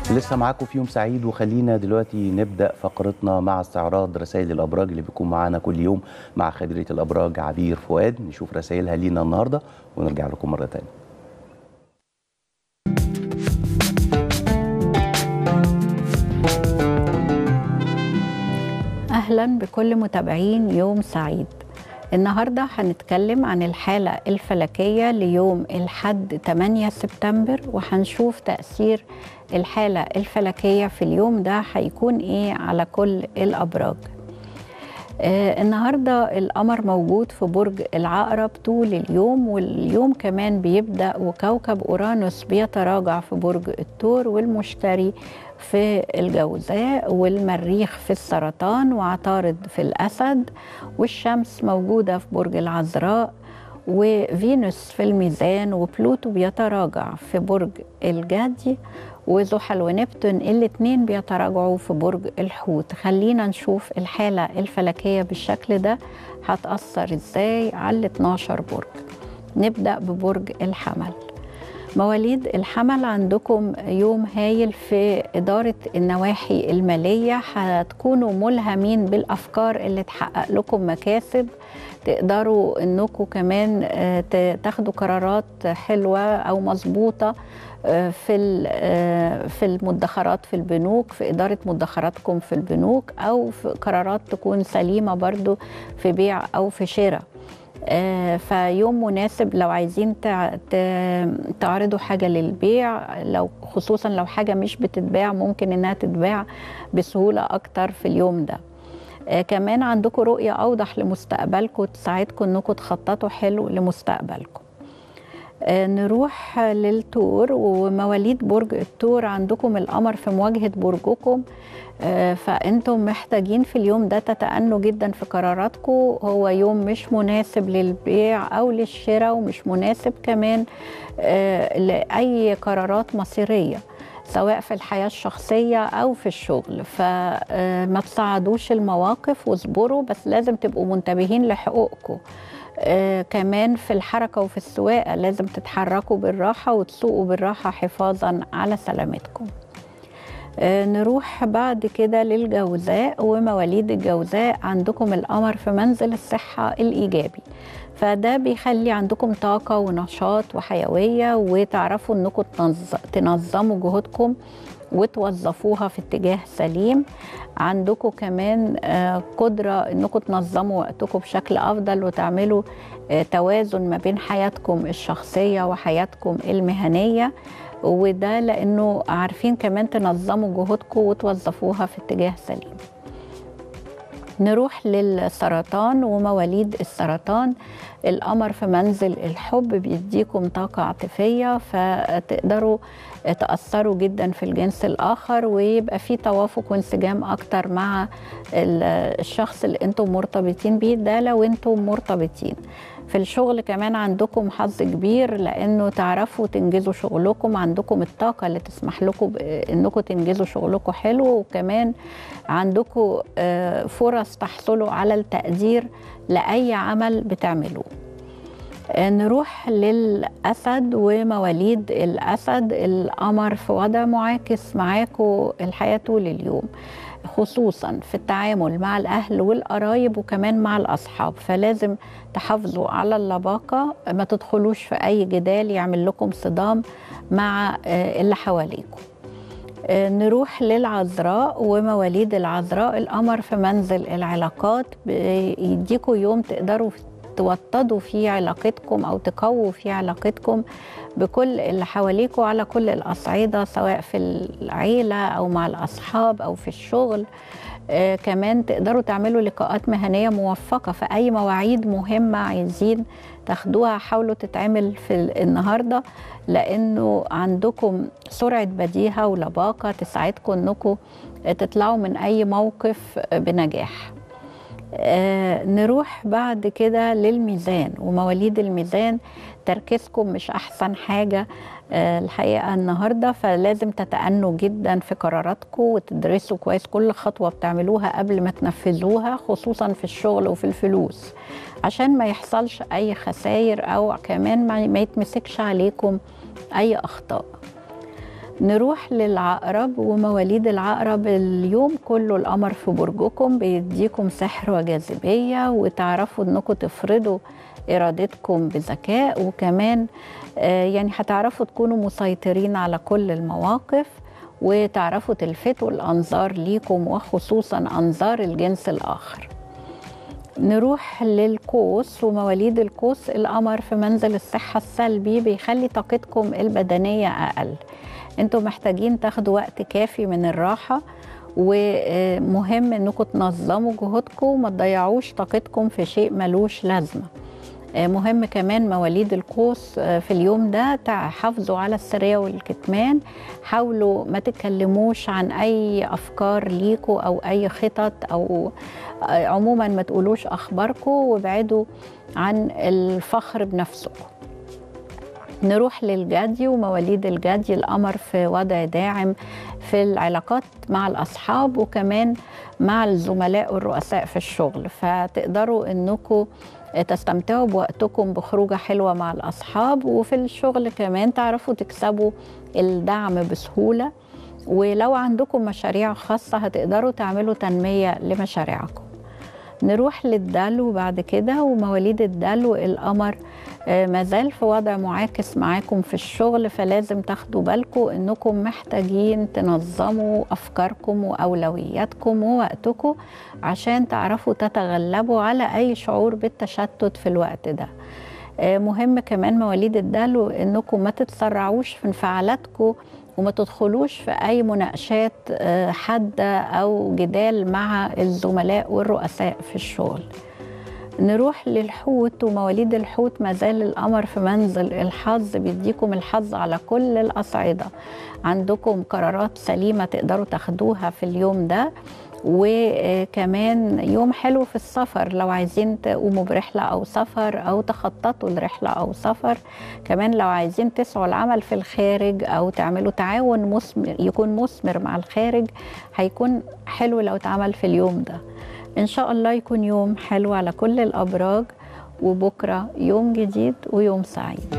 لسه معاكم في يوم سعيد وخلينا دلوقتي نبدا فقرتنا مع استعراض رسائل الابراج اللي بيكون معانا كل يوم مع خبيره الابراج عبير فؤاد نشوف رسائلها لينا النهارده ونرجع لكم مره ثانيه أهلا بكل متابعين يوم سعيد النهاردة هنتكلم عن الحالة الفلكية ليوم الحد 8 سبتمبر وهنشوف تأثير الحالة الفلكية في اليوم ده هيكون إيه على كل الأبراج آه النهارده القمر موجود في برج العقرب طول اليوم واليوم كمان بيبدا وكوكب اورانوس بيتراجع في برج الثور والمشتري في الجوزاء والمريخ في السرطان وعطارد في الاسد والشمس موجوده في برج العذراء وفينوس في الميزان وبلوتو بيتراجع في برج الجدي وزحل ونبتون الاثنين بيتراجعوا في برج الحوت خلينا نشوف الحالة الفلكية بالشكل ده هتأثر ازاي على ال 12 برج نبدأ ببرج الحمل مواليد الحمل عندكم يوم هايل في إدارة النواحي المالية هتكونوا ملهمين بالأفكار اللي تحقق لكم مكاسب تقدروا انكم كمان تاخدوا قرارات حلوة أو مظبوطة في في المدخرات في البنوك في إدارة مدخراتكم في البنوك أو في قرارات تكون سليمة برضو في بيع أو في شراء فيوم مناسب لو عايزين تعرضوا حاجة للبيع لو خصوصا لو حاجة مش بتتباع ممكن إنها تتباع بسهولة أكتر في اليوم ده كمان عندكم رؤية أوضح لمستقبلكم تساعدكم إنكم تخططوا حلو لمستقبلكم نروح للتور ومواليد برج التور عندكم القمر في مواجهة برجكم فانتم محتاجين في اليوم ده تتأنوا جدا في قراراتكم هو يوم مش مناسب للبيع او للشراء ومش مناسب كمان لأي قرارات مصيرية سواء في الحياة الشخصية أو في الشغل فما تصعدوش المواقف واصبروا بس لازم تبقوا منتبهين لحقوقكم آه كمان في الحركة وفي السواقة لازم تتحركوا بالراحة وتسوقوا بالراحة حفاظا على سلامتكم آه نروح بعد كده للجوزاء ومواليد الجوزاء عندكم القمر في منزل الصحة الإيجابي فده بيخلي عندكم طاقة ونشاط وحيوية وتعرفوا انكم تنظموا جهودكم وتوظفوها في اتجاه سليم عندكم كمان قدرة انكم تنظموا وقتكم بشكل افضل وتعملوا توازن ما بين حياتكم الشخصية وحياتكم المهنية وده لانه عارفين كمان تنظموا جهودكم وتوظفوها في اتجاه سليم نروح للسرطان ومواليد السرطان القمر في منزل الحب بيديكم طاقة عاطفية فتقدروا تأثروا جدا في الجنس الآخر ويبقى في توافق وانسجام أكتر مع الشخص اللي انتم مرتبطين بيه ده لو انتم مرتبطين في الشغل كمان عندكم حظ كبير لانه تعرفوا تنجزوا شغلكم عندكم الطاقه اللي تسمح لكم انكم تنجزوا شغلكم حلو وكمان عندكم فرص تحصلوا على التقدير لاي عمل بتعملوه نروح للأسد ومواليد الأسد القمر في وضع معاكس معاكم الحياة طول اليوم خصوصا في التعامل مع الأهل والقرايب وكمان مع الأصحاب فلازم تحافظوا على اللباقة ما تدخلوش في أي جدال يعمل لكم صدام مع اللي حواليكم نروح للعذراء ومواليد العذراء القمر في منزل العلاقات يديكوا يوم تقدروا توطدوا فيه علاقتكم او تقووا فيه علاقتكم بكل اللي حواليكم على كل الاصعده سواء في العيله او مع الاصحاب او في الشغل آه كمان تقدروا تعملوا لقاءات مهنيه موفقه في اي مواعيد مهمه عايزين تاخدوها حاولوا تتعمل في النهارده لانه عندكم سرعه بديهه ولباقه تساعدكم انكم تطلعوا من اي موقف بنجاح آه نروح بعد كده للميزان ومواليد الميزان تركيزكم مش احسن حاجه آه الحقيقه النهارده فلازم تتأنوا جدا في قراراتكم وتدرسوا كويس كل خطوه بتعملوها قبل ما تنفذوها خصوصا في الشغل وفي الفلوس عشان ما يحصلش اي خسائر او كمان ما يتمسكش عليكم اي اخطاء نروح للعقرب ومواليد العقرب اليوم كله القمر في برجكم بيديكم سحر وجاذبية وتعرفوا انكم تفرضوا ارادتكم بذكاء وكمان آه، يعني هتعرفوا تكونوا مسيطرين على كل المواقف وتعرفوا تلفتوا الانظار ليكم وخصوصا انظار الجنس الاخر نروح للقوس ومواليد القوس القمر في منزل الصحة السلبي بيخلي طاقتكم البدنية أقل انتوا محتاجين تاخدوا وقت كافي من الراحة ومهم انكم تنظموا جهودكم وما تضيعوش طاقتكم في شيء ملوش لازمه مهم كمان مواليد القوس في اليوم ده تحافظوا على السرية والكتمان حاولوا ما تتكلموش عن أي أفكار ليكوا أو أي خطط أو عموما ما تقولوش أخباركم وابعدوا عن الفخر بنفسكم نروح للجدي ومواليد الجدي القمر في وضع داعم في العلاقات مع الأصحاب وكمان مع الزملاء والرؤساء في الشغل فتقدروا أنكم تستمتعوا بوقتكم بخروجة حلوة مع الأصحاب وفي الشغل كمان تعرفوا تكسبوا الدعم بسهولة ولو عندكم مشاريع خاصة هتقدروا تعملوا تنمية لمشاريعكم نروح للدلو بعد كده ومواليد الدلو القمر مازال في وضع معاكس معاكم في الشغل فلازم تاخدوا بالكم انكم محتاجين تنظموا افكاركم واولوياتكم ووقتكم عشان تعرفوا تتغلبوا على اي شعور بالتشتت في الوقت ده مهم كمان مواليد الدلو انكم ما تتسرعوش في انفعالاتكم وما تدخلوش في اي مناقشات حاده او جدال مع الزملاء والرؤساء في الشغل نروح للحوت ومواليد الحوت مازال القمر في منزل الحظ بيديكم الحظ على كل الأصعدة عندكم قرارات سليمة تقدروا تاخدوها في اليوم ده وكمان يوم حلو في السفر لو عايزين تقوموا برحلة أو سفر أو تخططوا لرحلة أو سفر كمان لو عايزين تسعوا العمل في الخارج أو تعملوا تعاون مثمر يكون مثمر مع الخارج هيكون حلو لو اتعمل في اليوم ده إن شاء الله يكون يوم حلو على كل الأبراج وبكرة يوم جديد ويوم سعيد